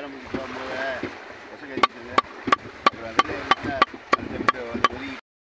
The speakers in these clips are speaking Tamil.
வேலை முடிச்சு போகும்போது பசங்க கறிக்கிட்டு அப்புறம் அதில் இருந்துச்சுன்னா அந்த வீட்டை வந்து ஒதுக்கி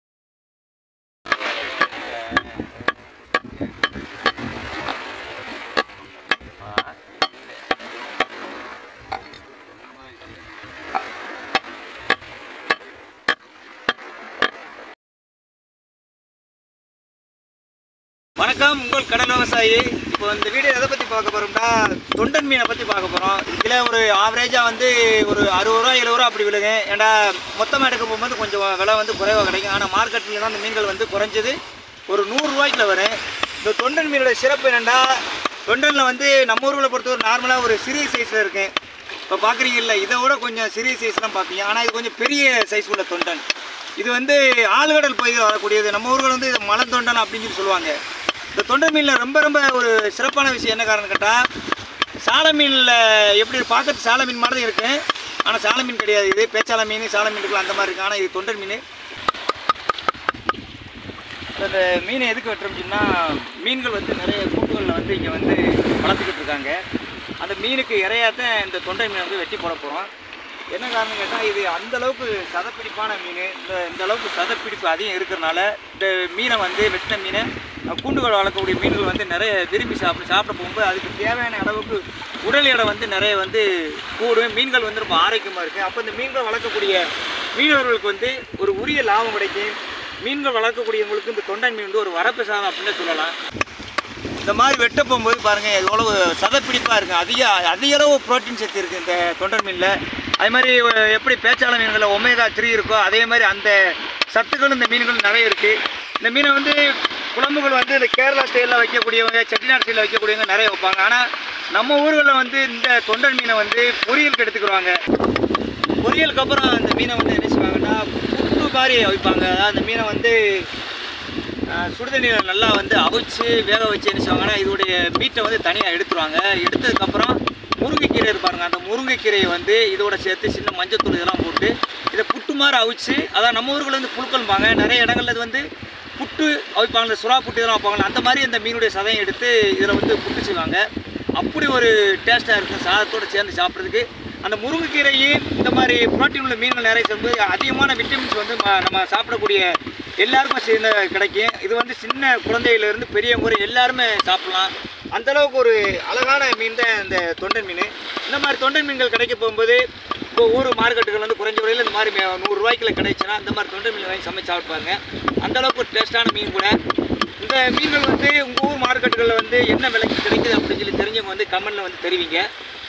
வணக்கம் உங்கள் கடல் விவசாயி இப்போ இந்த வீடியோ எதை பற்றி பார்க்க போகிறோம்னா தொண்டன் மீனை பற்றி பார்க்க போகிறோம் இதில் ஒரு ஆவரேஜாக வந்து ஒரு அறுபது ரூபா எழுபது ரூபா அப்படி விழுங்க ஏன்னா மொத்தமாக எடுக்க போகும்போது கொஞ்சம் விலை வந்து குறைவாக கிடைக்கும் ஆனால் மார்க்கெட்டில் தான் இந்த மீன்கள் வந்து குறைஞ்சது ஒரு நூறுரூவாய்க்குள்ள வரும் இந்த தொண்டன் மீனோட சிறப்பு என்னென்னா தொண்டனில் வந்து நம்ம ஊர்களை பொறுத்தவரை நார்மலாக ஒரு சிறிய சைஸில் இருக்கு இப்போ பார்க்குறீங்கல்ல இதை விட கொஞ்சம் சிறிய சைஸ்லாம் பார்ப்பீங்க ஆனால் இது கொஞ்சம் பெரிய சைஸ் உள்ள தொண்டன் இது வந்து ஆழ்கடல் பகுதியில் வரக்கூடியது நம்ம ஊர்கள் வந்து இது மலத்தொண்டன் அப்படின்னு சொல்லி சொல்லுவாங்க இந்த தொண்டை மீனில் ரொம்ப ரொம்ப ஒரு சிறப்பான விஷயம் என்ன காரணம் கேட்டால் சால மீனில் எப்படி பார்க்கறது சால மீன் மாதிரி தான் இருக்கு ஆனால் சால மீன் கிடையாது இது பேச்சால மீன் சால மீன் இருக்கலாம் அந்த மாதிரி இருக்கு ஆனால் இது தொண்டர் மீன் இந்த மீனை எதுக்கு வெட்டுறோம்னு சொன்னால் மீன்கள் வந்து நிறைய கூட்டுகளில் வந்து இங்கே வந்து வளர்த்துக்கிட்டு இருக்காங்க அந்த மீனுக்கு இறையாத்தான் இந்த தொண்டை மீனை வந்து வெட்டி போட போகிறோம் என்ன காரணம் கேட்டால் இது அந்த அளவுக்கு சதப்பிடிப்பான மீன் இந்த இந்த அளவுக்கு சதப்பிடிப்பு அதிகம் இருக்கிறனால இந்த மீனை வந்து வெட்டின மீனை அஹ், கூண்டுகள் வளர்க்கக்கூடிய மீன்கள் வந்து நிறைய விரும்பி சாப்பிட சாப்பிட போகும்போது அதுக்கு தேவையான அளவுக்கு உடல் எடை வந்து நிறைய வந்து கூடும் மீன்கள் வந்து ரொம்ப ஆரோக்கியமாக இருக்குது அப்போ இந்த மீன்கள் வளர்க்கக்கூடிய மீனவர்களுக்கு வந்து ஒரு உரிய லாபம் கிடைக்கும் மீன்கள் வளர்க்கக்கூடியவங்களுக்கு இந்த தொண்டை மீன் வந்து ஒரு வரப்பு சாதம் அப்படின்னு சொல்லலாம் இந்த மாதிரி வெட்ட போகும்போது பாருங்கள் எவ்வளவு சதப்பிடிப்பாக இருக்குது அதிக அதிக அளவு புரோட்டீன் சத்து இருக்குது இந்த தொண்டர் மீனில் அதே மாதிரி ஒ- எப்படி பேச்சாள மீன்களில் ஒமேகா த்ரீ இருக்கோ அதே மாதிரி அந்த சத்துக்களும் இந்த மீன்கள் நிறைய இருக்குது இந்த மீனை வந்து குழம்புகள் வந்து இந்த கேரளா ஸ்டைலில் வைக்கக்கூடியவங்க செட்டிநாடு ஸ்டைலில் வைக்கக்கூடியவங்க நிறைய வைப்பாங்க ஆனால் நம்ம ஊர்களில் வந்து இந்த தொண்டர் மீனை வந்து பொரியலுக்கு எடுத்துக்கிடுவாங்க பொரியலுக்கு அப்புறம் அந்த மீனை வந்து என்ன செய்வாங்கன்னா புட்டு மாதிரி வைப்பாங்க அதாவது அந்த மீனை வந்து ஆஹ், சுடுதண்ணியில் நல்லா வந்து அவிச்சு வேக வச்சு என்ன செய்வாங்கன்னா இதோடைய மீட்டை வந்து தனியாக எடுத்துருவாங்க எடுத்ததுக்கப்புறம் முருங்கைக்கீரை இருப்பாருங்க அந்த முருங்கைக்கீரையை வந்து இதோட சேர்த்து சின்ன மஞ்சத்தூள் இதெல்லாம் போட்டு இதை புட்டு மாதிரி அவிச்சு அதான் நம்ம ஊர்கள் வந்து புழுக்கல்பாங்க நிறைய இடங்கள்ல இது வந்து புட்டு அவிப்பாங்க சுறா புட்டு இதெல்லாம் வைப்பாங்களே அந்த மாதிரி இந்த மீனுடைய சதையை எடுத்து இதில் வந்து புட்டு செய்வாங்க அப்படி ஒரு டேஸ்ட்டாக இருக்கும் சாதத்தோடு சேர்ந்து சாப்பிட்றதுக்கு அந்த முருங்கைக்கீரையும் இந்த மாதிரி புரோட்டீன் உள்ள மீன்கள் நிறைய சேர்ந்து அதிகமான விட்டமின்ஸ் வந்து ம- நம்ம சாப்பிடக்கூடிய எல்லாருக்கும் சேர்ந்து கிடைக்கும் இது வந்து சின்ன குழந்தையிலேருந்து பெரியவங்க வரை எல்லாருமே சாப்பிடலாம் அந்த அளவுக்கு ஒரு அழகான மீன் தான் இந்த தொண்டன் மீன் இந்த மாதிரி தொண்டன் மீன்கள் கிடைக்க போகும்போது இப்போ ஊர் மார்க்கெட்டுகள் வந்து குறைஞ்ச விலையில் இந்த மாதிரி மே- நூறு ரூபாய்க்குள்ள கிடைச்சுன்னா இந்த மாதிரி தொண்டன் மீன் வாங்கி சமைச்சு சாப்பிடுவாங்க அந்த அளவுக்கு ஒரு டேஸ்டான மீன் கூட இந்த மீன்கள் வந்து உங்கள் ஊர் மார்க்கெட்டுகளில் வந்து என்ன விலைக்கு கிடைக்குது அப்படின்னு சொல்லி தெரிஞ்சவங்க வந்து கமெண்ட்டில் வந்து தெரிவிங்க